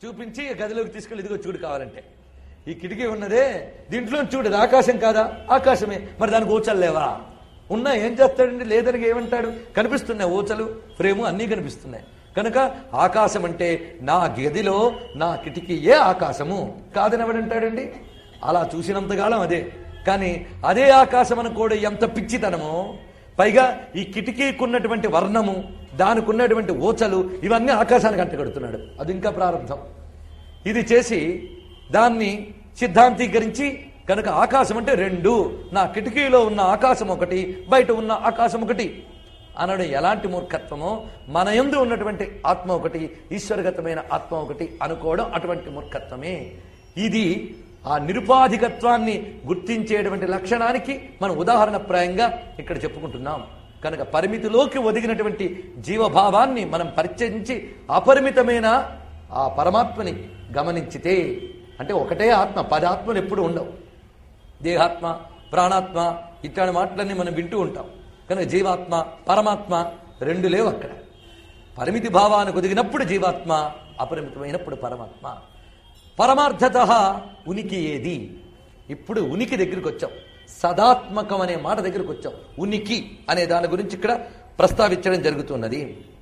చూపించి గదిలోకి తీసుకెళ్ళి ఇదిగో చూడు కావాలంటే ఈ కిటికీ ఉన్నదే దీంట్లో చూడు ఇది ఆకాశం కాదా ఆకాశమే మరి దానికి ఊచలు లేవా ఉన్నా ఏం చేస్తాడండి లేదని ఏమంటాడు కనిపిస్తున్నాయి ఊచలు ఫ్రేము అన్నీ కనిపిస్తున్నాయి కనుక ఆకాశం అంటే నా గదిలో నా కిటికీయే ఆకాశము కాదని ఎవడంటాడండి అలా చూసినంతకాలం అదే కానీ అదే ఆకాశం అనుకోడు ఎంత పిచ్చితనమో పైగా ఈ కిటికీకి ఉన్నటువంటి వర్ణము దానికి ఉన్నటువంటి ఓచలు ఇవన్నీ ఆకాశానికి అంటగడుతున్నాడు అది ఇంకా ప్రారంభం ఇది చేసి దాన్ని సిద్ధాంతీకరించి కనుక ఆకాశం అంటే రెండు నా కిటికీలో ఉన్న ఆకాశం ఒకటి బయట ఉన్న ఆకాశం ఒకటి అనడం ఎలాంటి మూర్ఖత్వమో మన యందు ఉన్నటువంటి ఆత్మ ఒకటి ఈశ్వరగతమైన ఆత్మ ఒకటి అనుకోవడం అటువంటి మూర్ఖత్వమే ఇది ఆ నిరుపాధికత్వాన్ని గుర్తించేటువంటి లక్షణానికి మనం ఉదాహరణప్రాయంగా ఇక్కడ చెప్పుకుంటున్నాం కనుక పరిమితిలోకి ఒదిగినటువంటి జీవభావాన్ని మనం పరిచయించి అపరిమితమైన ఆ పరమాత్మని గమనించితే అంటే ఒకటే ఆత్మ పది ఆత్మలు ఎప్పుడు ఉండవు దేహాత్మ ప్రాణాత్మ ఇట్లాంటి మాటలన్నీ మనం వింటూ ఉంటాం కనుక జీవాత్మ పరమాత్మ రెండు లేవు అక్కడ పరిమితి భావానికి ఒదిగినప్పుడు జీవాత్మ అపరిమితమైనప్పుడు పరమాత్మ పరమార్థత ఉనికి ఏది ఇప్పుడు ఉనికి దగ్గరికి వచ్చాం సదాత్మకం అనే మాట దగ్గరికి వచ్చాం ఉనికి అనే దాని గురించి ఇక్కడ ప్రస్తావించడం జరుగుతున్నది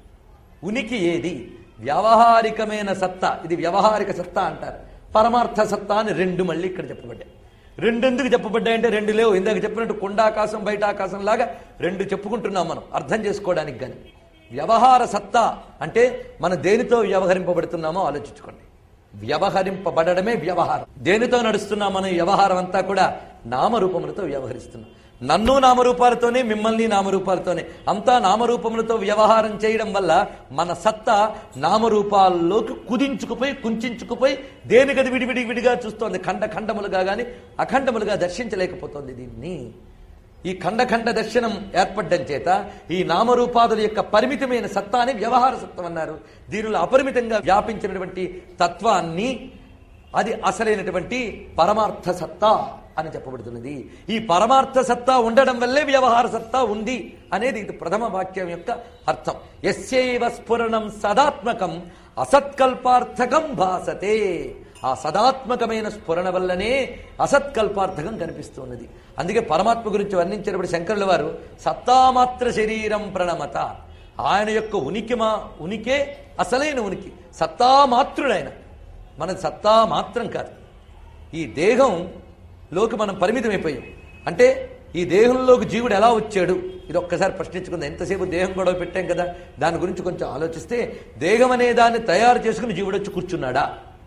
ఉనికి ఏది వ్యవహారికమైన సత్తా ఇది వ్యవహారిక సత్తా అంటారు పరమార్థ సత్తా అని రెండు మళ్ళీ ఇక్కడ చెప్పబడ్డాయి రెండు ఎందుకు చెప్పబడ్డాయంటే రెండు లేవు ఇందాక చెప్పినట్టు కొండాకాశం బయట ఆకాశం లాగా రెండు చెప్పుకుంటున్నాం మనం అర్థం చేసుకోవడానికి కానీ వ్యవహార సత్తా అంటే మనం దేనితో వ్యవహరింపబడుతున్నామో ఆలోచించుకోండి వ్యవహరింపబడమే వ్యవహారం దేనితో నడుస్తున్నాం మనం వ్యవహారం అంతా కూడా నామరూపములతో వ్యవహరిస్తున్నాం నన్ను నామరూపాలతోనే మిమ్మల్ని నామరూపాలతోనే అంతా నామరూపములతో వ్యవహారం చేయడం వల్ల మన సత్తా నామరూపాల్లోకి కుదించుకుపోయి కుంచుకుపోయి దేనికది విడివిడి విడిగా చూస్తోంది ఖండ ఖండములుగా గాని అఖండములుగా దర్శించలేకపోతోంది దీన్ని ఈ ఖండఖండ దర్శనం ఏర్పడ్డం చేత ఈ నామరూపాదుల యొక్క పరిమితమైన సత్తాని వ్యవహార సత్వం అన్నారు దీనిలో అపరిమితంగా వ్యాపించినటువంటి తత్వాన్ని అది అసలైనటువంటి పరమార్థ సత్తా అని చెప్పబడుతున్నది ఈ పరమార్థ సత్తా ఉండడం వల్లే వ్యవహార సత్తా ఉంది అనేది ఇది ప్రథమ వాక్యం యొక్క అర్థం ఎస్యైవ స్ఫురణం సదాత్మకం అసత్కల్పార్థకం భాసతే ఆ సదాత్మకమైన స్ఫురణ వల్లనే అసత్కల్పార్థకం కనిపిస్తున్నది అందుకే పరమాత్మ గురించి వర్ణించినప్పుడు శంకరుల వారు సత్తామాత్ర శరీరం ప్రణమత ఆయన యొక్క ఉనికి మా ఉనికే అసలైన ఉనికి సత్తామాత్రుడైన మన సత్తా మాత్రం కాదు ఈ దేహంలోకి మనం పరిమితమైపోయాం అంటే ఈ దేహంలోకి జీవుడు ఎలా వచ్చాడు ఇది ఒక్కసారి ప్రశ్నించుకుందాం ఎంతసేపు దేహం గొడవ పెట్టాం కదా దాని గురించి కొంచెం ఆలోచిస్తే దేహం అనే దాన్ని తయారు చేసుకుని జీవుడు వచ్చి కూర్చున్నాడా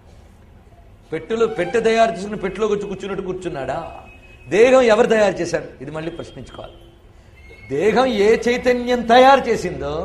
పెట్టెలో పెట్టె తయారు చేసుకుని పెట్టెలోకి వచ్చి కూర్చున్నట్టు కూర్చున్నాడా దేహం ఎవరు తయారు చేశారు ఇది మళ్ళీ ప్రశ్నించుకోవాలి దేహం ఏ చైతన్యం తయారు చేసిందో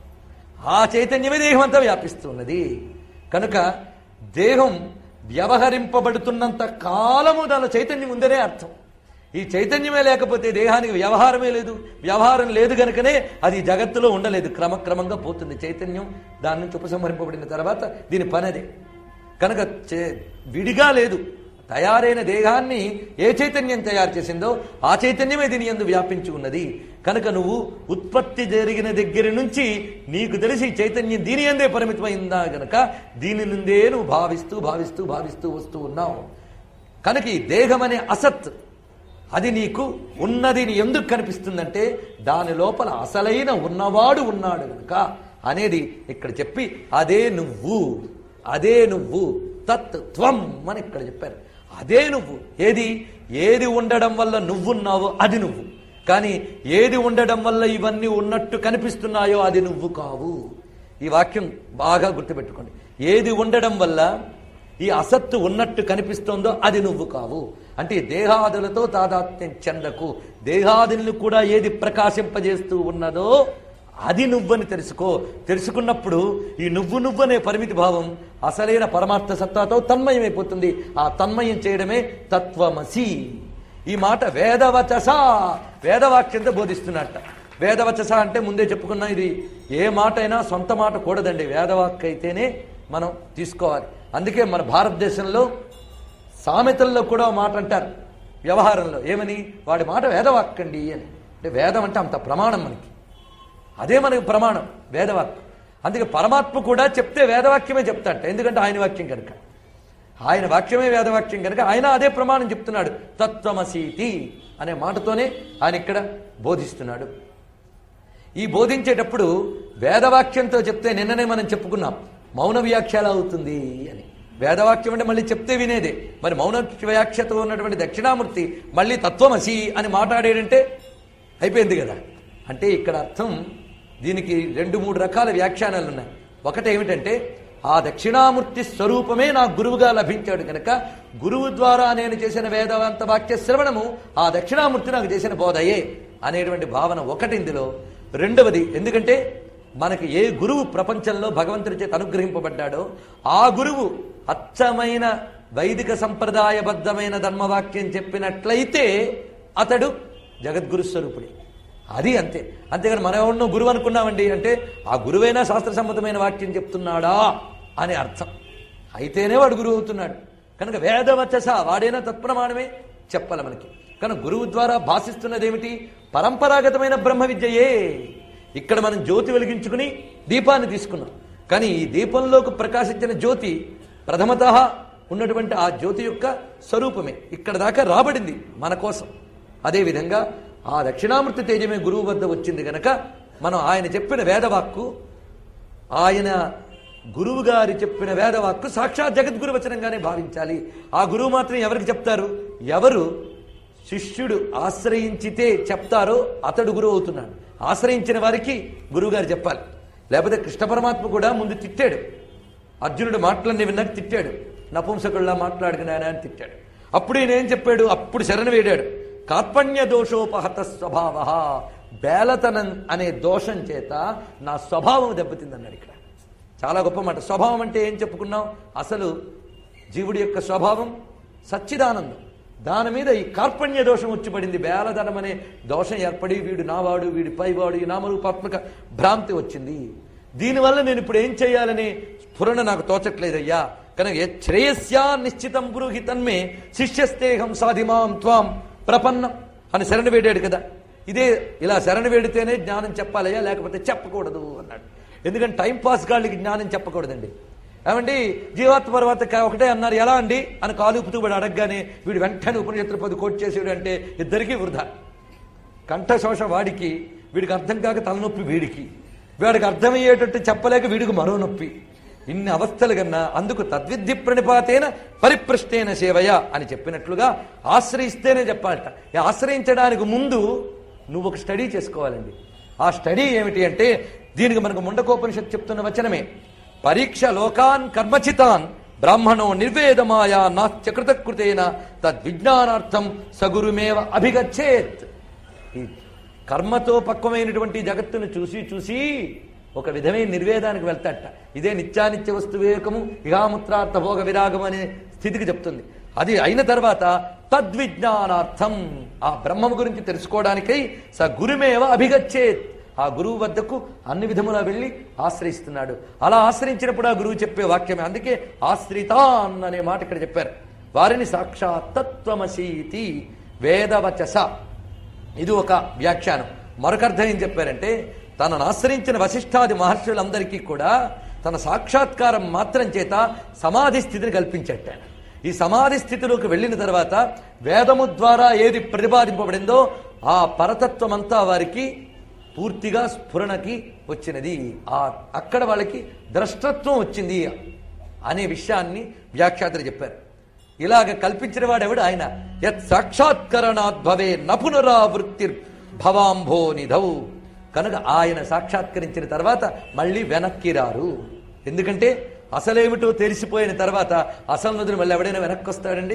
ఆ చైతన్యమే దేహం అంతా వ్యాపిస్తున్నది కనుక దేహం వ్యవహరింపబడుతున్నంత కాలము దాని చైతన్యం ఉందనే అర్థం ఈ చైతన్యమే లేకపోతే దేహానికి వ్యవహారమే లేదు వ్యవహారం లేదు గనుకనే అది జగత్తులో ఉండలేదు క్రమక్రమంగా పోతుంది చైతన్యం దాని నుంచి ఉపసంహరింపబడిన తర్వాత దీని పని అదే కనుక చే- విడిగా లేదు తయారైన దేహాన్ని ఏ చైతన్యం తయారు చేసిందో ఆ చైతన్యమే దీని ఎందు వ్యాపించి ఉన్నది కనుక నువ్వు ఉత్పత్తి జరిగిన దగ్గర నుంచి నీకు తెలిసి ఈ చైతన్యం దీని ఎందే పరిమితమైందా గనక దీని నుండే నువ్వు భావిస్తూ భావిస్తూ భావిస్తూ వస్తూ ఉన్నావు కనుక ఈ దేహం అనే అసత్ అది నీకు ఉన్నది నీ ఎందుకు కనిపిస్తుందంటే దాని లోపల అసలైన ఉన్నవాడు ఉన్నాడు కనుక అనేది ఇక్కడ చెప్పి అదే నువ్వు అదే నువ్వు తత్ త్వం అని ఇక్కడ చెప్పారు అదే నువ్వు ఏది ఏది ఉండడం వల్ల నువ్వున్నావో అది నువ్వు కానీ ఏది ఉండడం వల్ల ఇవన్నీ ఉన్నట్టు కనిపిస్తున్నాయో అది నువ్వు కావు ఈ వాక్యం బాగా గుర్తుపెట్టుకోండి ఏది ఉండడం వల్ల ఈ అసత్తు ఉన్నట్టు కనిపిస్తోందో అది నువ్వు కావు అంటే ఈ దేహాదులతో తాదాత్మ్యం చెందకు దేహాదుల్ని కూడా ఏది ప్రకాశింపజేస్తూ ఉన్నదో అది నువ్వని తెలుసుకో తెలుసుకున్నప్పుడు ఈ నువ్వు నువ్వనే పరిమితి భావం అసలైన పరమార్థ సత్తాతో తన్మయమైపోతుంది ఆ తన్మయం చేయడమే తత్వమసి ఈ మాట వేదవచస వేదవాక్యంతో బోధిస్తున్నట్ట వేదవచస అంటే ముందే చెప్పుకున్నా ఇది ఏ మాట అయినా సొంత మాట కూడదండి వేదవాక్ అయితేనే మనం తీసుకోవాలి అందుకే మన భారతదేశంలో సామెతల్లో కూడా ఓ మాట అంటారు వ్యవహారంలో ఏమని వాడి మాట వేదవాక్కండి అని అంటే వేదం అంటే అంత ప్రమాణం మనకి అదే మనకి ప్రమాణం వేదవాక్ అందుకే పరమాత్మ కూడా చెప్తే వేదవాక్యమే చెప్తాట ఎందుకంటే ఆయన వాక్యం కనుక ఆయన వాక్యమే వేదవాక్యం కనుక ఆయన అదే ప్రమాణం చెప్తున్నాడు తత్వమసీతి అనే మాటతోనే ఆయన ఇక్కడ బోధిస్తున్నాడు ఈ బోధించేటప్పుడు వేదవాక్యంతో చెప్తే నిన్ననే మనం చెప్పుకున్నాం మౌన వ్యాఖ్యాల అవుతుంది అని వేదవాక్యం అంటే మళ్ళీ చెప్తే వినేదే మరి మౌన వ్యాఖ్యతో ఉన్నటువంటి దక్షిణామూర్తి మళ్ళీ తత్వమసి అని మాట్లాడేడంటే అయిపోయింది కదా అంటే ఇక్కడ అర్థం దీనికి రెండు మూడు రకాల వ్యాఖ్యానాలు ఉన్నాయి ఒకటి ఏమిటంటే ఆ దక్షిణామూర్తి స్వరూపమే నా గురువుగా లభించాడు కనుక గురువు ద్వారా నేను చేసిన వేదవంత వాక్య శ్రవణము ఆ దక్షిణామూర్తి నాకు చేసిన బోధయే అనేటువంటి భావన ఒకటి ఇందులో రెండవది ఎందుకంటే మనకి ఏ గురువు ప్రపంచంలో భగవంతుడి చేత అనుగ్రహింపబడ్డాడో ఆ గురువు అచ్చమైన వైదిక సంప్రదాయబద్ధమైన ధర్మవాక్యం చెప్పినట్లయితే అతడు జగద్గురు స్వరూపుడే అది అంతే అంతేగాని మనం ఎవరినో గురువు అనుకున్నామండి అంటే ఆ గురువైనా శాస్త్ర సమ్మతమైన వాక్యం చెప్తున్నాడా అని అర్థం అయితేనే వాడు గురువు అవుతున్నాడు కనుక వేదవచస వాడైనా తత్ప్రమాణమే చెప్పాలి మనకి కనుక గురువు ద్వారా భాషిస్తున్నది ఏమిటి పరంపరాగతమైన బ్రహ్మ విద్యయే ఇక్కడ మనం జ్యోతి వెలిగించుకుని దీపాన్ని తీసుకున్నాం కానీ ఈ దీపంలోకి ప్రకాశించిన జ్యోతి ప్రథమత ఉన్నటువంటి ఆ జ్యోతి యొక్క స్వరూపమే ఇక్కడ దాకా రాబడింది మన కోసం అదేవిధంగా ఆ దక్షిణామూర్తి తేజమే గురువు వద్ద వచ్చింది గనక మనం ఆయన చెప్పిన వేదవాక్కు ఆయన గురువు గారి చెప్పిన వేదవాక్కు సాక్షాత్ జగద్గురు వచనంగానే భావించాలి ఆ గురువు మాత్రం ఎవరికి చెప్తారు ఎవరు శిష్యుడు ఆశ్రయించితే చెప్తారో అతడు గురువు అవుతున్నాడు ఆశ్రయించిన వారికి గురువుగారు చెప్పాలి లేకపోతే కృష్ణ పరమాత్మ కూడా ముందు తిట్టాడు అర్జునుడు మాటలన్నీ విన్నాక తిట్టాడు నపుంసకుల్లా మాట్లాడుకున్నాయన అని తిట్టాడు అప్పుడు ఈయన ఏం చెప్పాడు అప్పుడు శరణ వేడాడు కార్పణ్య దోషోపహత స్వభావ బేలతనం అనే దోషం చేత నా స్వభావం దెబ్బతిందన్నాడు ఇక్కడ చాలా గొప్ప మాట స్వభావం అంటే ఏం చెప్పుకున్నాం అసలు జీవుడి యొక్క స్వభావం సచ్చిదానందం దాని మీద ఈ కార్పణ్య దోషం వచ్చి పడింది బేలధనం అనే దోషం ఏర్పడి వీడు నావాడు వీడి పైవాడు ఈ నామరూపాత్మక భ్రాంతి వచ్చింది దీనివల్ల నేను ఇప్పుడు ఏం చేయాలని స్ఫురణ నాకు తోచట్లేదయ్యా కనుక ఏ శ్రేయస్యా నిశ్చితం బ్రూహి తన్మే శిష్యస్తేహం సాధిమాం త్వాం ప్రపన్నం అని శరణ వేడాడు కదా ఇదే ఇలా శరణ వేడితేనే జ్ఞానం చెప్పాలయ్యా లేకపోతే చెప్పకూడదు అన్నాడు ఎందుకంటే టైం పాస్ గాళ్ళకి జ్ఞానం చెప్పకూడదండి ఏమండి జీవాత్మ తర్వాత క- ఒకటే అన్నారు ఎలా అండి అని కాలుపుతూ వాడు అడగగానే వీడు వెంటనే ఉపనిషత్తులు పది కోట్ చేసేవాడు అంటే ఇద్దరికీ వృధా కంఠశోష వాడికి వీడికి అర్థం కాక తలనొప్పి వీడికి వీడికి అర్థమయ్యేటట్టు చెప్పలేక వీడికి మరో నొప్పి ఇన్ని అవస్థలు కన్నా అందుకు తద్విద్ధి ప్రణిపాతేన పరిపృష్టేన సేవయ అని చెప్పినట్లుగా ఆశ్రయిస్తేనే చెప్పాలట ఈ ఆశ్రయించడానికి ముందు నువ్వు ఒక స్టడీ చేసుకోవాలండి ఆ స్టడీ ఏమిటి అంటే దీనికి మనకు ముండకోపనిషత్తు చెప్తున్న వచనమే పరీక్ష లోకాన్ కర్మచితాన్ బ్రాహ్మణో నిర్వేదమాయా నాస్త్యకృతకృతేన తద్విజ్ఞానార్థం సగురుమేవ అభిగచ్చేత్ ఈ కర్మతో పక్వమైనటువంటి జగత్తును చూసి చూసి ఒక విధమైన నిర్వేదానికి వెళ్తాట ఇదే నిత్యానిత్య వస్తు వివేకము ఇహాముత్రార్థ భోగ విరాగం అనే స్థితికి చెప్తుంది అది అయిన తర్వాత తద్విజ్ఞానార్థం ఆ బ్రహ్మము గురించి తెలుసుకోవడానికై స గురుమేవ అభిగచ్చేత్ ఆ గురువు వద్దకు అన్ని విధములా వెళ్ళి ఆశ్రయిస్తున్నాడు అలా ఆశ్రయించినప్పుడు ఆ గురువు చెప్పే వాక్యమే అందుకే ఆశ్రితాన్ అనే మాట ఇక్కడ చెప్పారు వారిని సాక్షాత్ తత్వమసీతి వేదవచస ఇది ఒక వ్యాఖ్యానం మరొక అర్థం ఏం చెప్పారంటే తనను ఆశ్రయించిన వశిష్ఠాది మహర్షులందరికీ కూడా తన సాక్షాత్కారం మాత్రం చేత సమాధి స్థితిని కల్పించట ఈ సమాధి స్థితిలోకి వెళ్ళిన తర్వాత వేదము ద్వారా ఏది ప్రతిపాదింపబడిందో ఆ పరతత్వమంతా వారికి పూర్తిగా స్ఫురణకి వచ్చినది ఆ అక్కడ వాళ్ళకి ద్రష్టత్వం వచ్చింది అనే విషయాన్ని వ్యాఖ్యాతలు చెప్పారు ఇలాగ కల్పించిన వాడెవడు ఆయన యత్ సాక్షాత్కరణాద్భవే నపునరావృత్తిర్ భవాంభో నిధౌ కనుక ఆయన సాక్షాత్కరించిన తర్వాత మళ్ళీ వెనక్కి రారు ఎందుకంటే అసలేమిటో తెలిసిపోయిన తర్వాత అసలు నదులు మళ్ళీ ఎవడైనా వెనక్కి వస్తాడండి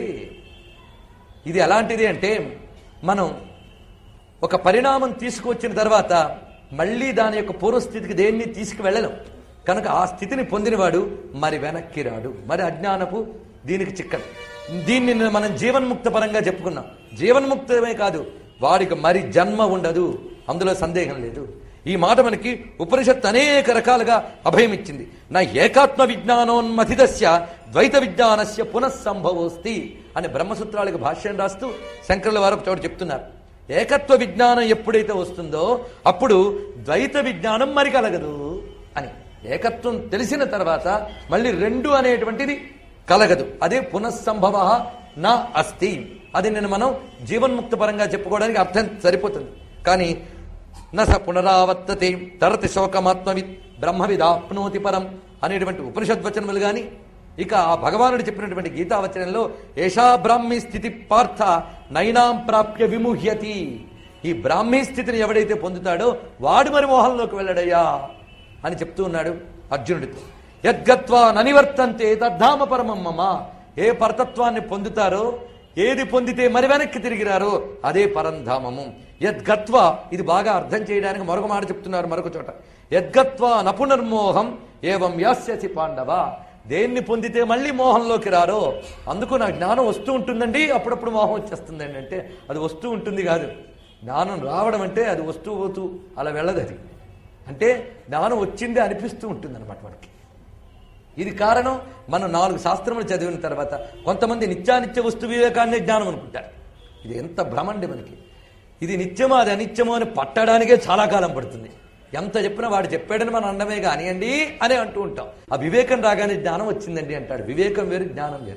ఇది ఎలాంటిది అంటే మనం ఒక పరిణామం తీసుకువచ్చిన తర్వాత మళ్ళీ దాని యొక్క పూర్వస్థితికి దేన్ని తీసుకువెళ్ళలేం కనుక ఆ స్థితిని పొందినవాడు మరి వెనక్కి రాడు మరి అజ్ఞానపు దీనికి చిక్కదు దీన్ని నిన్న మనం జీవన్ముక్త పరంగా చెప్పుకున్నాం జీవన్ముక్తమే కాదు వాడికి మరి జన్మ ఉండదు అందులో సందేహం లేదు ఈ మాట మనకి ఉపనిషత్తు అనేక రకాలుగా అభయం ఇచ్చింది నా ఏకాత్మ విజ్ఞానోన్మథితస్య ద్వైత విజ్ఞానస్య పునఃసంభవోస్తి అని బ్రహ్మసూత్రాలకు భాష్యం రాస్తూ శంకరుల వారు ఒక చోట చెప్తున్నారు ఏకత్వ విజ్ఞానం ఎప్పుడైతే వస్తుందో అప్పుడు ద్వైత విజ్ఞానం మరి కలగదు అని ఏకత్వం తెలిసిన తర్వాత మళ్ళీ రెండు అనేటువంటిది కలగదు అదే పునఃసంభవ నా అస్తి అది నేను మనం జీవన్ముక్త పరంగా చెప్పుకోవడానికి అర్థం సరిపోతుంది కానీ నస పునరావర్తతే తరతి శోకమాత్మవిత్ బ్రహ్మవిదాప్నోతి పరం అనేటువంటి ఉపనిషద్వచనములు గాని ఇక ఆ భగవానుడు చెప్పినటువంటి గీతావచనంలో ఏషా బ్రాహ్మీ స్థితి పార్థ నైనాం ప్రాప్య విముహ్యతి ఈ బ్రాహ్మీ స్థితిని ఎవడైతే పొందుతాడో వాడు మరి మోహంలోకి వెళ్ళడయ్యా అని చెప్తూ ఉన్నాడు అర్జునుడితో యద్గత్వా ననివర్తంతే తద్ధామ పరమం మమ ఏ పరతత్వాన్ని పొందుతారో ఏది పొందితే మరి వెనక్కి తిరిగిరారో అదే పరంధామము యద్గత్వ ఇది బాగా అర్థం చేయడానికి మరొక మాట చెప్తున్నారు మరొక చోట యద్గత్వ నపునర్మోహం ఏవం యాస్యసి పాండవ దేన్ని పొందితే మళ్ళీ మోహంలోకి రారో అందుకు నా జ్ఞానం వస్తూ ఉంటుందండి అప్పుడప్పుడు మోహం వచ్చేస్తుందండి అంటే అది వస్తూ ఉంటుంది కాదు జ్ఞానం రావడం అంటే అది వస్తూ పోతూ అలా వెళ్ళదు అది అంటే జ్ఞానం వచ్చిందే అనిపిస్తూ ఉంటుంది అనమాట మనకి ఇది కారణం మనం నాలుగు శాస్త్రములు చదివిన తర్వాత కొంతమంది నిత్యానిత్య వస్తు వివేకాన్ని జ్ఞానం అనుకుంటారు ఇది ఎంత భ్రమండి మనకి ఇది నిత్యమో అది అనిత్యమో అని పట్టడానికే చాలా కాలం పడుతుంది ఎంత చెప్పినా వాడు చెప్పాడని మనం అండమే కానివ్వండి అని అంటూ ఉంటాం ఆ వివేకం రాగానే జ్ఞానం వచ్చిందండి అంటాడు వివేకం వేరు జ్ఞానం వేరు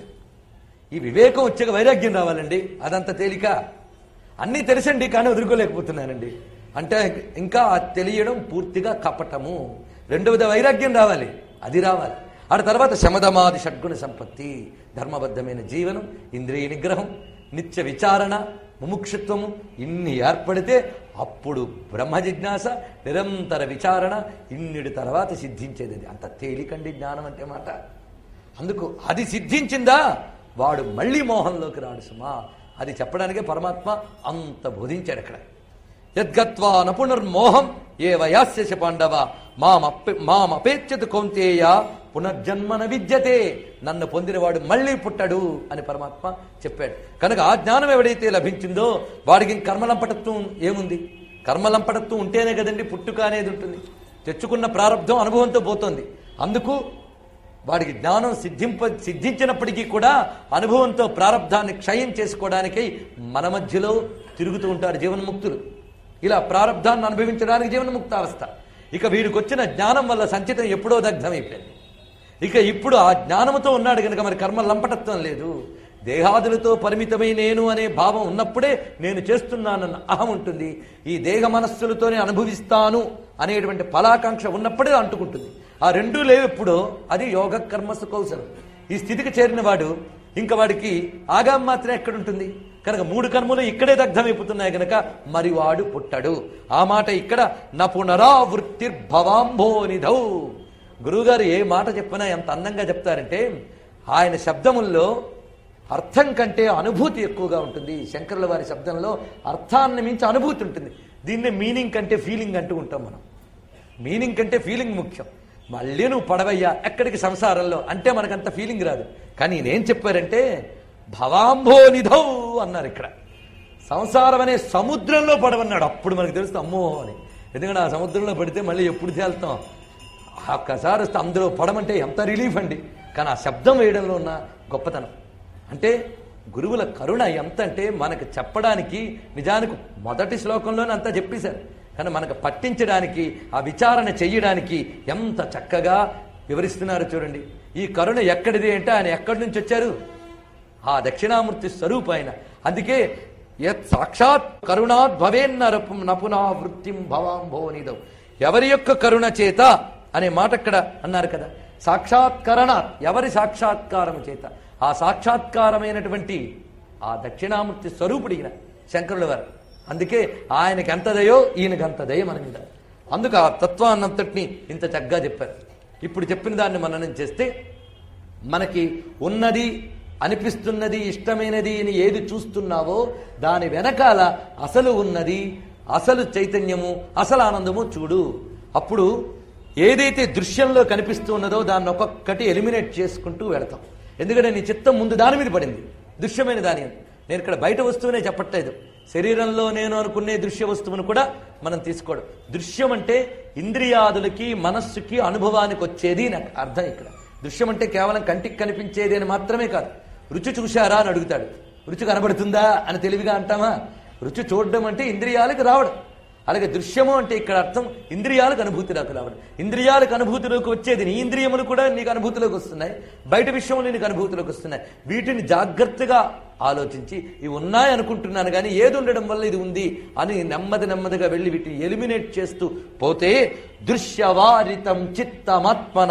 ఈ వివేకం వచ్చాక వైరాగ్యం రావాలండి అదంత తేలిక అన్నీ తెలుసండి కానీ వదులుకోలేకపోతున్నానండి అంటే ఇంకా ఆ తెలియడం పూర్తిగా కపటము రెండవది వైరాగ్యం రావాలి అది రావాలి ఆ తర్వాత శమదమాది షడ్గుణ సంపత్తి ధర్మబద్ధమైన జీవనం ఇంద్రియ నిగ్రహం నిత్య విచారణ ముముక్షుత్వము ఇన్ని ఏర్పడితే అప్పుడు బ్రహ్మ జిజ్ఞాస నిరంతర విచారణ ఇన్నిటి తర్వాత సిద్ధించేది అది. అంత తేలికండి జ్ఞానం అంటే మాట అందుకు అది సిద్ధించిందా వాడు మళ్ళీ మోహంలోకి రాడు సుమా అది చెప్పడానికే పరమాత్మ అంత బోధించాడు అక్కడ యద్గత్వా నపునర్మోహం ఏ వయాస్య పాండవ మామపే మామపేచ్యత కౌంతేయ పునర్జన్మన విద్యతే నన్ను పొందినవాడు మళ్ళీ పుట్టడు అని పరమాత్మ చెప్పాడు కనుక ఆ జ్ఞానం ఎవడైతే లభించిందో వాడికి ఇంక కర్మలంపటత్వం ఏముంది కర్మలంపటత్వం ఉంటేనే కదండి పుట్టుక అనేది ఉంటుంది తెచ్చుకున్న ప్రారంధం అనుభవంతో పోతుంది అందుకు వాడికి జ్ఞానం సిద్ధింప సిద్ధించినప్పటికీ కూడా అనుభవంతో ప్రారంధాన్ని క్షయం చేసుకోవడానికై మన మధ్యలో తిరుగుతూ ఉంటారు జీవన్ముక్తులు ఇలా ప్రారంధాన్ని అనుభవించడానికి జీవన్ముక్తావస్థ ఇక వీడికి వచ్చిన జ్ఞానం వల్ల సంచితం ఎప్పుడో దగ్ధమైపోయింది ఇక ఇప్పుడు ఆ జ్ఞానముతో ఉన్నాడు కనుక మరి కర్మ లంపటత్వం లేదు దేహాదులతో పరిమితమై నేను అనే భావం ఉన్నప్పుడే నేను చేస్తున్నానన్న అహం ఉంటుంది ఈ దేహ మనస్సులతోనే అనుభవిస్తాను అనేటువంటి ఫలాకాంక్ష ఉన్నప్పుడే అంటుకుంటుంది ఆ రెండూ లేవు ఎప్పుడో అది యోగ కర్మసు కౌశలం ఈ స్థితికి చేరిన వాడు ఇంకా వాడికి ఆగాం మాత్రం ఎక్కడుంటుంది కనుక మూడు కర్మలు ఇక్కడే దగ్ధమైపోతున్నాయి కనుక మరి వాడు పుట్టడు ఆ మాట ఇక్కడ నపునరావృత్తిర్భవాంభో నిధౌ గురువుగారు ఏ మాట చెప్పినా ఎంత అందంగా చెప్తారంటే ఆయన శబ్దముల్లో అర్థం కంటే అనుభూతి ఎక్కువగా ఉంటుంది శంకరుల వారి శబ్దంలో అర్థాన్ని మించి అనుభూతి ఉంటుంది దీన్నే మీనింగ్ కంటే ఫీలింగ్ అంటూ ఉంటాం మనం మీనింగ్ కంటే ఫీలింగ్ ముఖ్యం మళ్ళీ నువ్వు పడవయ్యా ఎక్కడికి సంసారంలో అంటే మనకంత ఫీలింగ్ రాదు కానీ నేనేం చెప్పారంటే భవాంభో నిధౌ అన్నారు ఇక్కడ సంసారం అనే సముద్రంలో పడవన్నాడు అప్పుడు మనకు తెలుస్తుంది అమ్మో అని ఎందుకంటే ఆ సముద్రంలో పడితే మళ్ళీ ఎప్పుడు తేలుతాం ఒక్కసారి వస్తే అందులో పడమంటే ఎంత రిలీఫ్ అండి కానీ ఆ శబ్దం వేయడంలో ఉన్న గొప్పతనం అంటే గురువుల కరుణ ఎంత అంటే మనకు చెప్పడానికి నిజానికి మొదటి శ్లోకంలోనే అంతా చెప్పేశారు కానీ మనకు పట్టించడానికి ఆ విచారణ చెయ్యడానికి ఎంత చక్కగా వివరిస్తున్నారు చూడండి ఈ కరుణ ఎక్కడిది అంటే ఆయన ఎక్కడి నుంచి వచ్చారు ఆ దక్షిణామూర్తి స్వరూపు ఆయన అందుకే యత్ సాక్షాత్ కరుణాత్ భవేన్నరపు నపునా వృత్తిం భవాంభోనిదం ఎవరి యొక్క కరుణ చేత అనే మాట ఇక్కడ అన్నారు కదా సాక్షాత్కరణాత్ ఎవరి సాక్షాత్కారము చేత ఆ సాక్షాత్కారమైనటువంటి ఆ దక్షిణామూర్తి స్వరూపుడు ఈయన శంకరుల వారు అందుకే ఆయనకి ఎంత దయో ఈయనకి అంత దయ మన మీద అందుకు ఆ తత్వాన్నంతటిని ఇంత చక్కగా చెప్పారు ఇప్పుడు చెప్పిన దాన్ని మననం చేస్తే మనకి ఉన్నది అనిపిస్తున్నది ఇష్టమైనది అని ఏది చూస్తున్నావో దాని వెనకాల అసలు ఉన్నది అసలు చైతన్యము అసలు ఆనందము చూడు అప్పుడు ఏదైతే దృశ్యంలో కనిపిస్తూ ఉన్నదో దాన్ని ఒక్కొక్కటి ఎలిమినేట్ చేసుకుంటూ వెళతాం ఎందుకంటే నీ చిత్తం ముందు దాని మీద పడింది దృశ్యమైన దాని మీద. నేను ఇక్కడ బయట వస్తువునే చెప్పట్లేదు శరీరంలో నేను అనుకునే దృశ్య వస్తువును కూడా మనం తీసుకోవడం దృశ్యం అంటే ఇంద్రియాదులకి మనస్సుకి అనుభవానికి వచ్చేది నాకు అర్థం ఇక్కడ దృశ్యం అంటే కేవలం కంటికి కనిపించేది అని మాత్రమే కాదు రుచి చూశారా అని అడుగుతాడు రుచి కనబడుతుందా అని తెలివిగా అంటామా రుచి చూడడం అంటే ఇంద్రియాలకు రావడం అలాగే దృశ్యము అంటే ఇక్కడ అర్థం ఇంద్రియాలకు అనుభూతిలోకి రావడం ఇంద్రియాలకు అనుభూతిలోకి వచ్చేది నీ ఇంద్రియములు కూడా నీకు అనుభూతిలోకి వస్తున్నాయి బయట విషయములు నీకు అనుభూతిలోకి వస్తున్నాయి వీటిని జాగ్రత్తగా ఆలోచించి ఇవి ఉన్నాయి అనుకుంటున్నాను కానీ ఏది ఉండడం వల్ల ఇది ఉంది అని నెమ్మది నెమ్మదిగా వెళ్ళి వీటిని ఎలిమినేట్ చేస్తూ పోతే దృశ్యవారితం చిత్తమాత్మన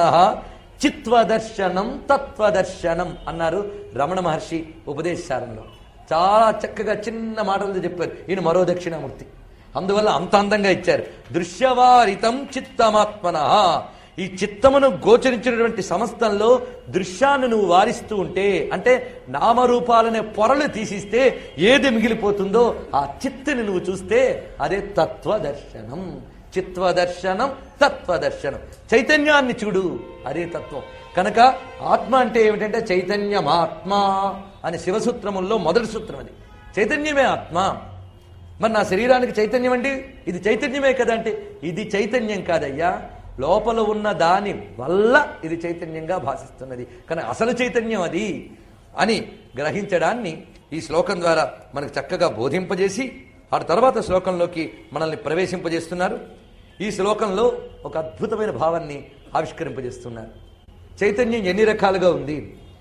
చిత్వదర్శనం తత్వదర్శనం అన్నారు రమణ మహర్షి ఉపదేశారంలో చాలా చక్కగా చిన్న మాటలతో చెప్పారు ఈయన మరో దక్షిణామూర్తి అందువల్ల అంత అందంగా ఇచ్చారు దృశ్యవారితం చిత్తమాత్మన ఈ చిత్తమును గోచరించినటువంటి సమస్తంలో దృశ్యాన్ని నువ్వు వారిస్తూ ఉంటే అంటే నామరూపాలనే పొరలు తీసిస్తే ఏది మిగిలిపోతుందో ఆ చిత్తుని నువ్వు చూస్తే అదే తత్వదర్శనం చిత్వదర్శనం తత్వదర్శనం చైతన్యాన్ని చూడు అదే తత్వం కనుక ఆత్మ అంటే ఏమిటంటే చైతన్యమాత్మ అని శివసూత్రముల్లో మొదటి సూత్రం అది చైతన్యమే ఆత్మ మరి నా శరీరానికి చైతన్యం అండి ఇది చైతన్యమే కదా అంటే ఇది చైతన్యం కాదయ్యా లోపల ఉన్న దాని వల్ల ఇది చైతన్యంగా భాషిస్తున్నది కానీ అసలు చైతన్యం అది అని గ్రహించడాన్ని ఈ శ్లోకం ద్వారా మనకు చక్కగా బోధింపజేసి ఆ తర్వాత శ్లోకంలోకి మనల్ని ప్రవేశింపజేస్తున్నారు ఈ శ్లోకంలో ఒక అద్భుతమైన భావాన్ని ఆవిష్కరింపజేస్తున్నారు చైతన్యం ఎన్ని రకాలుగా ఉంది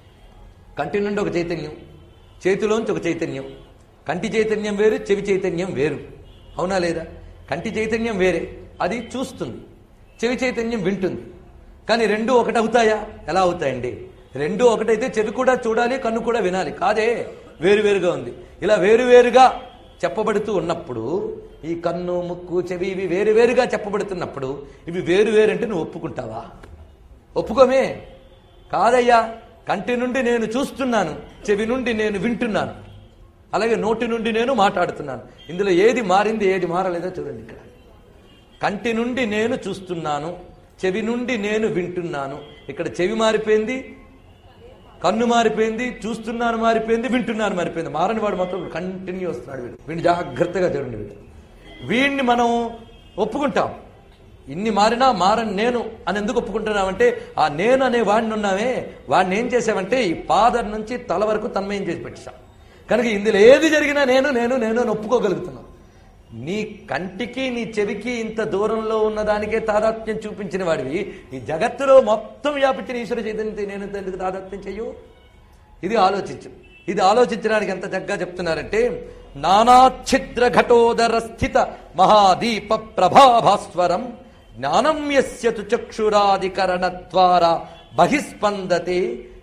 కంటి నుండి ఒక చైతన్యం చేతిలోంచి ఒక చైతన్యం కంటి చైతన్యం వేరు చెవి చైతన్యం వేరు అవునా లేదా కంటి చైతన్యం వేరే అది చూస్తుంది చెవి చైతన్యం వింటుంది కానీ రెండు ఒకటి అవుతాయా ఎలా అవుతాయండి రెండు ఒకటైతే చెవి కూడా చూడాలి కన్ను కూడా వినాలి కాదే వేరువేరుగా ఉంది ఇలా వేరువేరుగా చెప్పబడుతూ ఉన్నప్పుడు ఈ కన్ను ముక్కు చెవి ఇవి వేరువేరుగా చెప్పబడుతున్నప్పుడు ఇవి వేరువేరు అంటే నువ్వు ఒప్పుకుంటావా ఒప్పుకోమే కాదయ్యా కంటి నుండి నేను చూస్తున్నాను చెవి నుండి నేను వింటున్నాను అలాగే నోటి నుండి నేను మాట్లాడుతున్నాను ఇందులో ఏది మారింది ఏది మారలేదో చూడండి ఇక్కడ కంటి నుండి నేను చూస్తున్నాను చెవి నుండి నేను వింటున్నాను ఇక్కడ చెవి మారిపోయింది కన్ను మారిపోయింది చూస్తున్నాను మారిపోయింది వింటున్నాను మారిపోయింది మారని వాడు మాత్రం కంటిన్యూ వస్తున్నాడు వీడు వీడిని జాగ్రత్తగా చూడండి వీడు వీడిని మనం ఒప్పుకుంటాం ఇన్ని మారినా మారని నేను అని ఎందుకు ఒప్పుకుంటున్నామంటే ఆ నేను అనే వాడిని ఉన్నామే వాడిని ఏం చేసామంటే ఈ పాదం నుంచి తల వరకు తన్మయం చేసి పెట్టాం కనుక ఇందులో ఏది జరిగినా నేను నేను నేను అని ఒప్పుకోగలుగుతున్నాను నీ కంటికి నీ చెవికి ఇంత దూరంలో ఉన్నదానికే తాదాత్మ్యం చూపించిన వాడివి ఈ జగత్తులో మొత్తం వ్యాపించిన ఈశ్వర చైతన్యత నేను ఎందుకు తాదాత్మ్యం చెయ్యు ఇది ఆలోచించు ఇది ఆలోచించడానికి ఎంత చక్కగా చెప్తున్నారంటే నానాఛిద్ర ఘటోదర స్థిత మహాదీప ప్రభాభాస్వరం జ్ఞానం యస్యతు చక్షురాదికరణ ద్వారా బహిస్పందతే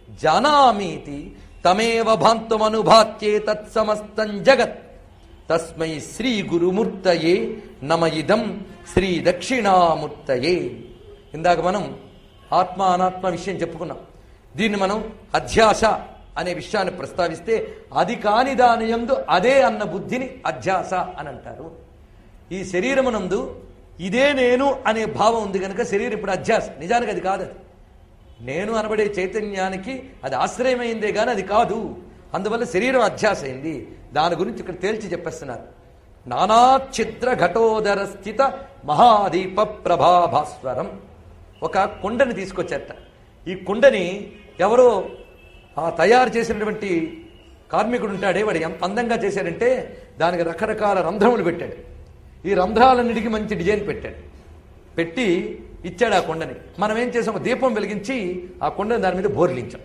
జానామీతి తమేవ భాంతుమనుభాత్యే తత్సమస్తం జగత్ తస్మై శ్రీ గురుమూర్తయే నమ ఇదం శ్రీ దక్షిణామూర్తయే ఇందాక మనం ఆత్మ అనాత్మ విషయం చెప్పుకున్నాం దీన్ని మనం అధ్యాస అనే విషయాన్ని ప్రస్తావిస్తే అది కాని దాని యందు అదే అన్న బుద్ధిని అధ్యాస అని అంటారు ఈ శరీరమునందు ఇదే నేను అనే భావం ఉంది కనుక శరీరం ఇప్పుడు అధ్యాస నిజానికి అది కాదు అది నేను అనబడే చైతన్యానికి అది ఆశ్రయమైందే గాని అది కాదు అందువల్ల శరీరం అధ్యాస అయింది దాని గురించి ఇక్కడ తేల్చి చెప్పేస్తున్నారు నానాఛిద్ర ఘటోదర స్థిత మహాదీప ప్రభాభాస్వరం ఒక కుండని తీసుకొచ్చారట ఈ కుండని ఎవరో ఆ తయారు చేసినటువంటి కార్మికుడు ఉంటాడే వాడు ఎంత అందంగా చేశాడంటే దానికి రకరకాల రంధ్రములు పెట్టాడు ఈ రంధ్రాలన్నిటికీ మంచి డిజైన్ పెట్టాడు పెట్టి ఇచ్చాడు ఆ కొండని మనం ఏం చేసాము దీపం వెలిగించి ఆ కొండని దాని మీద బోర్లించాం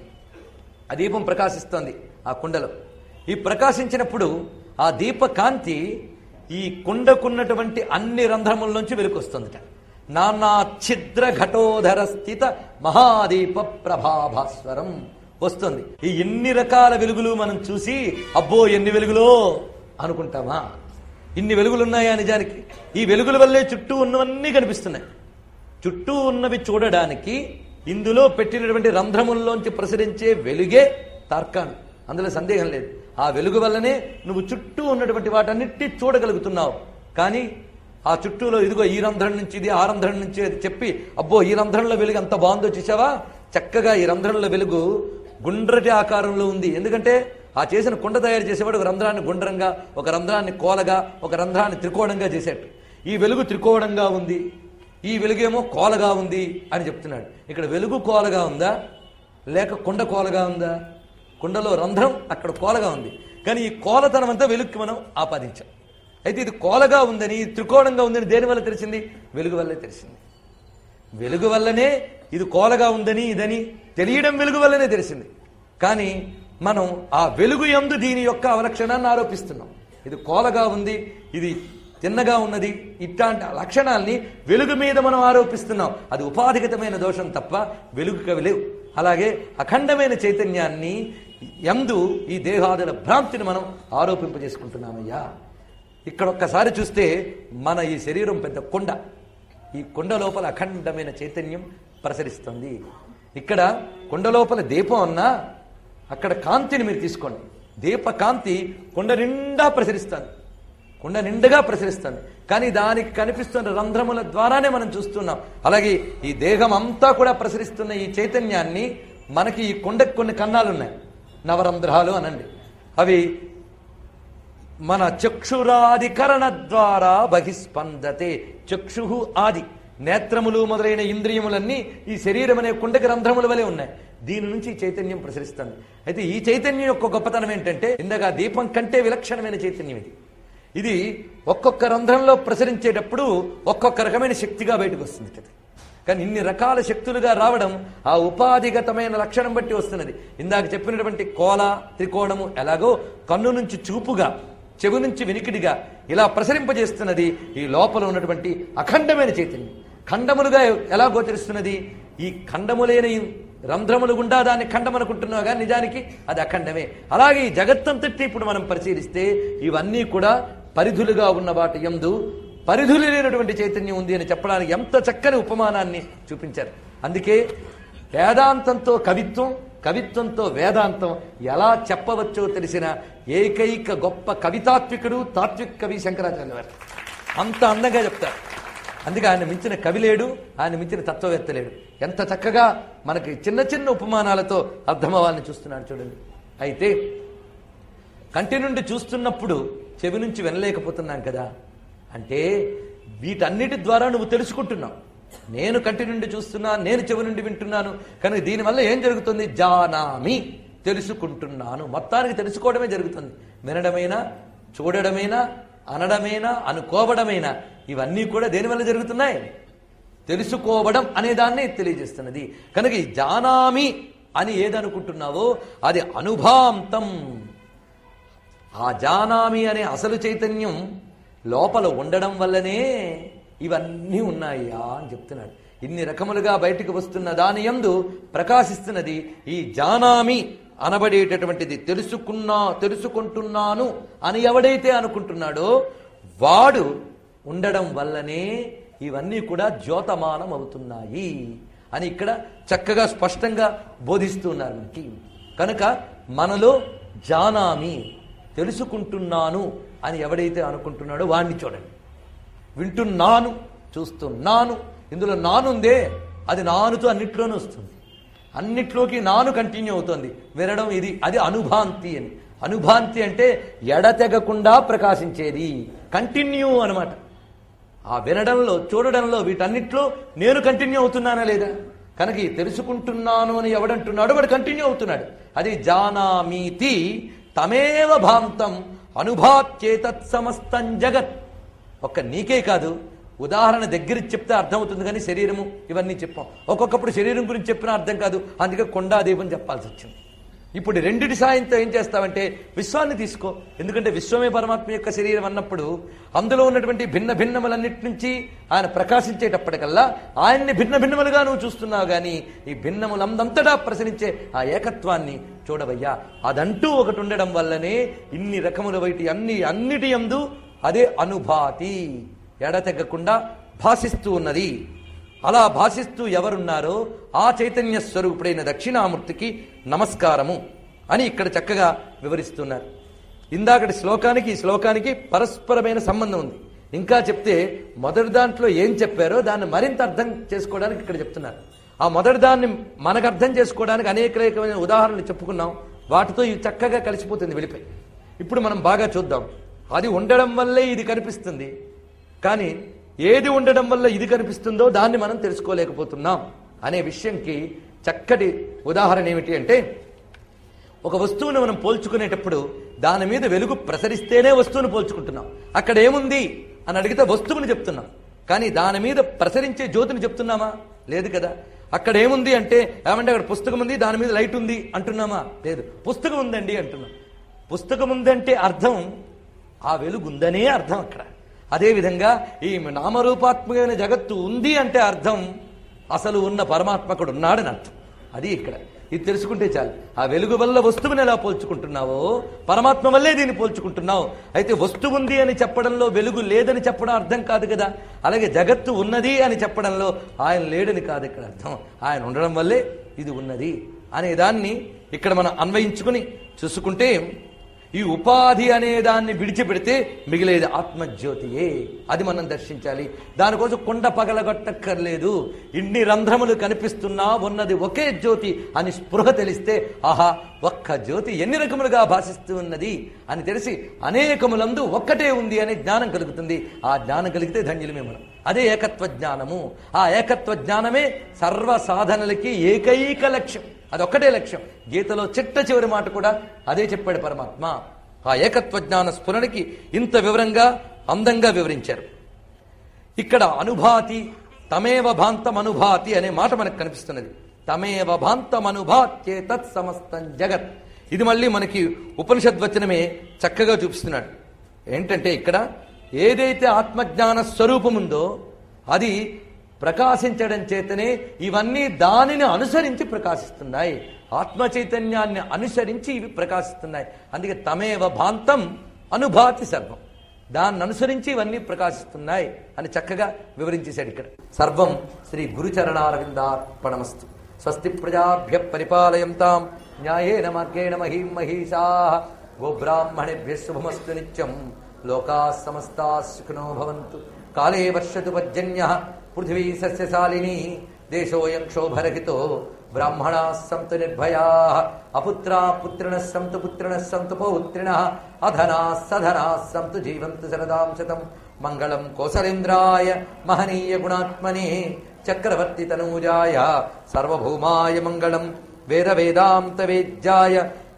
ఆ దీపం ప్రకాశిస్తోంది ఆ కుండలో ఈ ప్రకాశించినప్పుడు ఆ దీప కాంతి ఈ కుండకున్నటువంటి అన్ని రంధ్రముల నుంచి వెలుకొస్తుందిట నానా ఛిద్ర ఘటోధర స్థిత మహాదీప ప్రభాభాస్వరం వస్తుంది ఈ ఎన్ని రకాల వెలుగులు మనం చూసి అబ్బో ఎన్ని వెలుగులో అనుకుంటామా ఇన్ని వెలుగులు ఉన్నాయా నిజానికి ఈ వెలుగుల వల్లే చుట్టూ ఉన్నవన్నీ కనిపిస్తున్నాయి చుట్టూ ఉన్నవి చూడడానికి ఇందులో పెట్టినటువంటి రంధ్రముల్లోంచి ప్రసరించే వెలుగే తార్కాణం అందులో సందేహం లేదు ఆ వెలుగు వల్లనే నువ్వు చుట్టూ ఉన్నటువంటి వాటన్నిటి చూడగలుగుతున్నావు కానీ ఆ చుట్టూలో ఇదిగో ఈ రంధ్రం నుంచి ఇది ఆ రంధ్రం నుంచి అది చెప్పి అబ్బో ఈ రంధ్రంలో వెలుగు ఎంత బాగుందో చూసావా చక్కగా ఈ రంధ్రంలో వెలుగు గుండ్రటి ఆకారంలో ఉంది ఎందుకంటే ఆ చేసిన కుండ తయారు చేసేవాడు ఒక రంధ్రాన్ని గుండ్రంగా ఒక రంధ్రాన్ని కోలగా ఒక రంధ్రాన్ని త్రికోణంగా చేశాడు ఈ వెలుగు త్రికోణంగా ఉంది ఈ వెలుగేమో కోలగా ఉంది అని చెప్తున్నాడు ఇక్కడ వెలుగు కోలగా ఉందా లేక కుండ కోలగా ఉందా కుండలో రంధ్రం అక్కడ కోలగా ఉంది కానీ ఈ కోలతనం అంతా వెలుగుకి మనం ఆపాదించాం అయితే ఇది కోలగా ఉందని ఇది త్రికోణంగా ఉందని దేని వల్ల తెలిసింది వెలుగు వల్లే తెలిసింది వెలుగు వల్లనే ఇది కోలగా ఉందని ఇదని తెలియడం వెలుగు వల్లనే తెలిసింది కానీ మనం ఆ వెలుగు యందు దీని యొక్క అవలక్షణాన్ని ఆరోపిస్తున్నాం ఇది కోలగా ఉంది ఇది తిన్నగా ఉన్నది ఇట్లాంటి లక్షణాల్ని వెలుగు మీద మనం ఆరోపిస్తున్నాం అది ఉపాధిగతమైన దోషం తప్ప వెలుగు కవి లేవు అలాగే అఖండమైన చైతన్యాన్ని ఎందు ఈ దేహాదుల భ్రాంతిని మనం ఆరోపింపజేసుకుంటున్నామయ్యా ఇక్కడ ఒక్కసారి చూస్తే మన ఈ శరీరం పెద్ద కొండ ఈ కొండ లోపల అఖండమైన చైతన్యం ప్రసరిస్తుంది ఇక్కడ కొండ లోపల దీపం అన్నా అక్కడ కాంతిని మీరు తీసుకోండి దీప కాంతి కొండ నిండా ప్రసరిస్తుంది కొండ నిండుగా ప్రసరిస్తుంది కానీ దానికి కనిపిస్తున్న రంధ్రముల ద్వారానే మనం చూస్తున్నాం అలాగే ఈ దేహం అంతా కూడా ప్రసరిస్తున్న ఈ చైతన్యాన్ని మనకి ఈ కొండకు కొన్ని కన్నాలు ఉన్నాయి నవరంధ్రాలు అనండి అవి మన చక్షురాదికరణ ద్వారా బహిస్పందతే చక్షు ఆది నేత్రములు మొదలైన ఇంద్రియములన్నీ ఈ శరీరం అనే కుండకి రంధ్రముల వలె ఉన్నాయి దీని నుంచి ఈ చైతన్యం ప్రసరిస్తుంది అయితే ఈ చైతన్యం యొక్క గొప్పతనం ఏంటంటే ఇందాక దీపం కంటే విలక్షణమైన చైతన్యం ఇది ఇది ఒక్కొక్క రంధ్రంలో ప్రసరించేటప్పుడు ఒక్కొక్క రకమైన శక్తిగా బయటకు వస్తుంది ఇది కానీ ఇన్ని రకాల శక్తులుగా రావడం ఆ ఉపాధిగతమైన లక్షణం బట్టి వస్తున్నది ఇందాక చెప్పినటువంటి కోల త్రికోణము ఎలాగో కన్ను నుంచి చూపుగా చెవి నుంచి వినికిడిగా ఇలా ప్రసరింపజేస్తున్నది ఈ లోపల ఉన్నటువంటి అఖండమైన చైతన్యం ఖండములుగా ఎలా గోచరిస్తున్నది ఈ ఖండములైన ఈ రంధ్రములు గుండా దాన్ని ఖండం అనుకుంటున్నావు కానీ నిజానికి అది అఖండమే అలాగే ఈ జగత్తంతటి ఇప్పుడు మనం పరిశీలిస్తే ఇవన్నీ కూడా పరిధులుగా ఉన్న వాటి ఎందు పరిధులు లేనటువంటి చైతన్యం ఉంది అని చెప్పడానికి ఎంత చక్కని ఉపమానాన్ని చూపించారు అందుకే వేదాంతంతో కవిత్వం కవిత్వంతో వేదాంతం ఎలా చెప్పవచ్చో తెలిసిన ఏకైక గొప్ప కవితాత్వికుడు తాత్విక కవి శంకరాచార్య వారు అంత అందంగా చెప్తారు అందుకే ఆయన మించిన కవి లేడు ఆయన మించిన తత్వవేత్త లేడు ఎంత చక్కగా మనకి చిన్న చిన్న ఉపమానాలతో అర్థమవ్వాలని చూస్తున్నాడు చూడండి అయితే కంటి నుండి చూస్తున్నప్పుడు చెవి నుంచి వినలేకపోతున్నాం కదా అంటే వీటన్నిటి ద్వారా నువ్వు తెలుసుకుంటున్నావు నేను కంటి నుండి చూస్తున్నా నేను చెవి నుండి వింటున్నాను కనుక దీనివల్ల ఏం జరుగుతుంది జానామి తెలుసుకుంటున్నాను మొత్తానికి తెలుసుకోవడమే జరుగుతుంది వినడమైనా చూడడమైనా అనడమైనా అనుకోవడమైనా ఇవన్నీ కూడా దేనివల్ల జరుగుతున్నాయి తెలుసుకోవడం అనే దాన్ని తెలియజేస్తున్నది కనుక ఈ జానామి అని ఏదనుకుంటున్నావో అది అనుభాంతం ఆ జానామి అనే అసలు చైతన్యం లోపల ఉండడం వల్లనే ఇవన్నీ ఉన్నాయా అని చెప్తున్నాడు ఇన్ని రకములుగా బయటికి వస్తున్న దాని యందు ప్రకాశిస్తున్నది ఈ జానామి అనబడేటటువంటిది తెలుసుకున్నా తెలుసుకుంటున్నాను అని ఎవడైతే అనుకుంటున్నాడో వాడు ఉండడం వల్లనే ఇవన్నీ కూడా ద్యోతమానం అవుతున్నాయి అని ఇక్కడ చక్కగా స్పష్టంగా బోధిస్తున్నారు మనకి కనుక మనలో జానామి తెలుసుకుంటున్నాను అని ఎవడైతే అనుకుంటున్నాడో వాణ్ణి చూడండి వింటున్నాను చూస్తున్నాను ఇందులో నానుందే అది నానుతో అన్నిట్లోనూ వస్తుంది అన్నిట్లోకి నాను కంటిన్యూ అవుతుంది వినడం ఇది అది అనుభాంతి అని అనుభాంతి అంటే ఎడతెగకుండా ప్రకాశించేది కంటిన్యూ అన్నమాట ఆ వినడంలో చూడడంలో వీటన్నిట్లో నేను కంటిన్యూ అవుతున్నానా లేదా కనుక ఈ తెలుసుకుంటున్నాను అని ఎవడంటున్నాడో వాడు కంటిన్యూ అవుతున్నాడు అది జానామీతి తమేవ భాంతం అనుభాత్యేతత్ సమస్తం జగత్ ఒక్క నీకే కాదు ఉదాహరణ దగ్గర చెప్తే అర్థమవుతుంది కానీ శరీరము ఇవన్నీ చెప్పాం ఒక్కొక్కప్పుడు శరీరం గురించి చెప్పినా అర్థం కాదు అందుకే కొండాదీపం చెప్పాల్సి వచ్చింది ఇప్పుడు రెండిటి సాయంతో ఏం చేస్తావంటే విశ్వాన్ని తీసుకో ఎందుకంటే విశ్వమే పరమాత్మ యొక్క శరీరం అన్నప్పుడు అందులో ఉన్నటువంటి భిన్న భిన్నములన్నిటి నుంచి ఆయన ప్రకాశించేటప్పటికల్లా ఆయన్ని భిన్న భిన్నములుగా నువ్వు చూస్తున్నావు కానీ ఈ భిన్నములందంతటా ప్రసరించే ఆ ఏకత్వాన్ని చూడవయ్యా అదంటూ ఒకటి ఉండడం వల్లనే ఇన్ని రకముల వైటి అన్ని అన్నిటి యందు అదే అనుభాతి ఎడతెగకుండా భాషిస్తూ ఉన్నది అలా భాషిస్తూ ఎవరున్నారో ఆ చైతన్య స్వరూపుడైన దక్షిణామూర్తికి నమస్కారము అని ఇక్కడ చక్కగా వివరిస్తున్నారు ఇందాకటి శ్లోకానికి ఈ శ్లోకానికి పరస్పరమైన సంబంధం ఉంది ఇంకా చెప్తే మొదటి దాంట్లో ఏం చెప్పారో దాన్ని మరింత అర్థం చేసుకోవడానికి ఇక్కడ చెప్తున్నారు ఆ మొదటి దాన్ని మనకు అర్థం చేసుకోవడానికి అనేక రకమైన ఉదాహరణలు చెప్పుకున్నాం వాటితో ఇది చక్కగా కలిసిపోతుంది వెళ్ళిపోయి ఇప్పుడు మనం బాగా చూద్దాం అది ఉండడం వల్లే ఇది కనిపిస్తుంది కానీ ఏది ఉండడం వల్ల ఇది కనిపిస్తుందో దాన్ని మనం తెలుసుకోలేకపోతున్నాం అనే విషయంకి చక్కటి ఉదాహరణ ఏమిటి అంటే ఒక వస్తువును మనం పోల్చుకునేటప్పుడు దాని మీద వెలుగు ప్రసరిస్తేనే వస్తువును పోల్చుకుంటున్నాం అక్కడ ఏముంది అని అడిగితే వస్తువుని చెప్తున్నాం కానీ దాని మీద ప్రసరించే జ్యోతిని చెప్తున్నామా లేదు కదా అక్కడ ఏముంది అంటే ఏమంటే అక్కడ పుస్తకం ఉంది దాని మీద లైట్ ఉంది అంటున్నామా లేదు పుస్తకం ఉందండి అంటున్నాం పుస్తకం ఉందంటే అర్థం ఆ వెలుగు ఉందనే అర్థం అక్కడ అదేవిధంగా ఈ నామరూపాత్మకమైన జగత్తు ఉంది అంటే అర్థం అసలు ఉన్న పరమాత్మకుడు ఉన్నాడని అర్థం అది ఇక్కడ ఇది తెలుసుకుంటే చాలు ఆ వెలుగు వల్ల వస్తువుని ఎలా పోల్చుకుంటున్నావో పరమాత్మ వల్లే దీన్ని పోల్చుకుంటున్నావు అయితే వస్తువు ఉంది అని చెప్పడంలో వెలుగు లేదని చెప్పడం అర్థం కాదు కదా అలాగే జగత్తు ఉన్నది అని చెప్పడంలో ఆయన లేడని కాదు ఇక్కడ అర్థం ఆయన ఉండడం వల్లే ఇది ఉన్నది అనే దాన్ని ఇక్కడ మనం అన్వయించుకుని చూసుకుంటే ఈ ఉపాధి అనే దాన్ని విడిచిపెడితే మిగిలేది ఆత్మజ్యోతియే అది మనం దర్శించాలి దానికోసం కొండ పగలగొట్టక్కర్లేదు ఇన్ని రంధ్రములు కనిపిస్తున్నా ఉన్నది ఒకే జ్యోతి అని స్పృహ తెలిస్తే ఆహా ఒక్క జ్యోతి ఎన్ని రకములుగా భాషిస్తూ ఉన్నది అని తెలిసి అనేకములందు ఒక్కటే ఉంది అనే జ్ఞానం కలుగుతుంది ఆ జ్ఞానం కలిగితే ధన్యులమే మనం అదే ఏకత్వ జ్ఞానము ఆ ఏకత్వ జ్ఞానమే సర్వ సాధనలకి ఏకైక లక్ష్యం అదొక్కటే లక్ష్యం గీతలో చిట్ట చివరి మాట కూడా అదే చెప్పాడు పరమాత్మ ఆ ఏకత్వ జ్ఞాన స్ఫురణకి ఇంత వివరంగా అందంగా వివరించారు ఇక్కడ అనుభాతి తమేవ భాంతం అనుభాతి అనే మాట మనకు కనిపిస్తున్నది తమేవ భాంతం అనుభాత్యే తత్ సమస్తం జగత్ ఇది మళ్ళీ మనకి ఉపనిషద్వచనమే చక్కగా చూపిస్తున్నాడు ఏంటంటే ఇక్కడ ఏదైతే ఆత్మజ్ఞాన స్వరూపం ఉందో అది ప్రకాశించడం చేతనే ఇవన్నీ దానిని అనుసరించి ప్రకాశిస్తున్నాయి ఆత్మ చైతన్యాన్ని అనుసరించి ఇవి ప్రకాశిస్తున్నాయి అందుకే తమేవ భాంతం అనుభాతి సర్వం దాన్ని అనుసరించి ఇవన్నీ ప్రకాశిస్తున్నాయి అని చక్కగా వివరించేశాడు ఇక్కడ సర్వం శ్రీ గురుచరణారవిందార్పణమస్తు స్వస్తి ప్రజాభ్య పరిపాలయంతాం న్యాయేన మార్గేణ మహీం మహీషా గోబ్రాహ్మణేభ్య శుభమస్తు నిత్యం లోకా సమస్తా సుఖినో భవంతు కాళే వర్షతు పర్జన్య పృథివీ సస్యశాలిని దేశోయం క్షోభరహితో బ్రాహ్మణా సంతు నిర్భయా అపుత్రా పుత్రిణ సంతు పుత్రిణ సంతు పౌత్రిణ అధనా సధనా సంతు జీవంతు శరదాం శతం మంగళం కోసలేంద్రాయ మహనీయ గుణాత్మనే చక్రవర్తి తనూజాయ సర్వభౌమాయ మంగళం వేద వేదాంత వేద్యాయ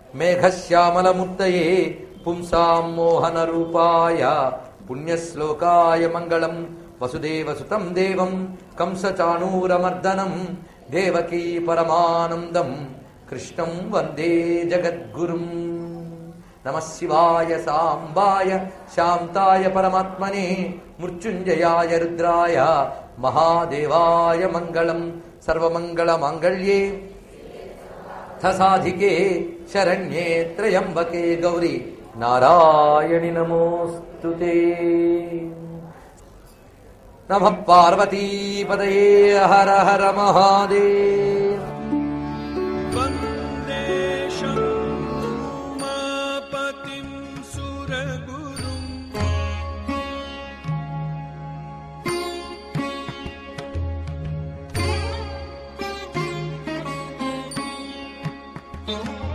మేఘశ్యామలమూర్తయే పుంసాం మోహన రూపాయ పుణ్యశ్లోకాయ మంగళం వసుదేవసుతం దేవం కంసచాణూరమర్దనం దేవకీ పరమానందం కృష్ణం వందే జగద్గురుం నమ శివాయ సాంబాయ శాంతాయ పరమాత్మనే మృత్యుంజయాయ రుద్రాయ మహాదేవాయ మంగళం సర్వమంగళ మాంగళ్యే సాధికే శరణ్యే త్రయంబకే గౌరీ నారాయణి నమోస్తు నమ పార్వతీపదయే హర హర మహాదేవ్ वन्दे शम्भुमापतिं सुरगुरुम् Thank you.